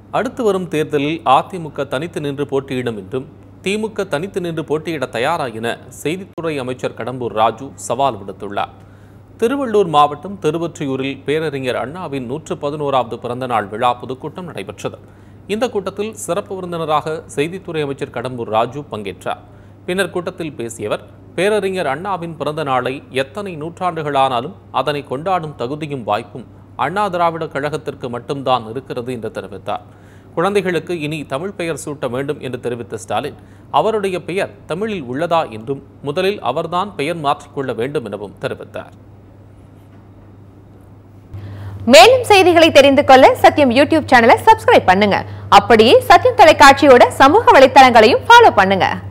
அடுத்து வரும் தேர்தலில் அதிமுக தனித்து நின்று போட்டியிடும் என்றும் திமுக தனித்து நின்று போட்டியிட தயாரா என செய்தித்துறை அமைச்சர் கடம்பூர் ராஜு சவால் விடுத்துள்ளார் திருவள்ளூர் மாவட்டம் திருவொற்றியூரில் பேரறிஞர் அண்ணாவின் நூற்று பதினோராவது பிறந்தநாள் விழா பொதுக்கூட்டம் நடைபெற்றது இந்த கூட்டத்தில் சிறப்பு விருந்தினராக செய்தித்துறை அமைச்சர் கடம்பூர் ராஜு பங்கேற்றார் பின்னர் கூட்டத்தில் பேசியவர் பேரறிஞர் அண்ணாவின் பிறந்த நாளை எத்தனை நூற்றாண்டுகளானாலும் அதனை கொண்டாடும் தகுதியும் வாய்ப்பும் அண்ணா திராவிட கழகத்திற்கு மட்டும்தான் இருக்கிறது என்று தெரிவித்தார் குழந்தைகளுக்கு இனி தமிழ் பெயர் சூட்ட வேண்டும் என்று தெரிவித்த ஸ்டாலின் அவருடைய பெயர் தமிழில் உள்ளதா என்றும் முதலில் அவர்தான் பெயர் மாற்றிக்கொள்ள வேண்டும் எனவும் தெரிவித்தார் மேலும் செய்திகளை தெரிந்து கொள்ள சத்யம் யூடியூப் சேனலை சப்ஸ்கிரைப் பண்ணுங்க அப்படியே சத்யம் தொலைக்காட்சியோட சமூக வலைத்தளங்களையும் ஃபாலோ பண்ணுங்க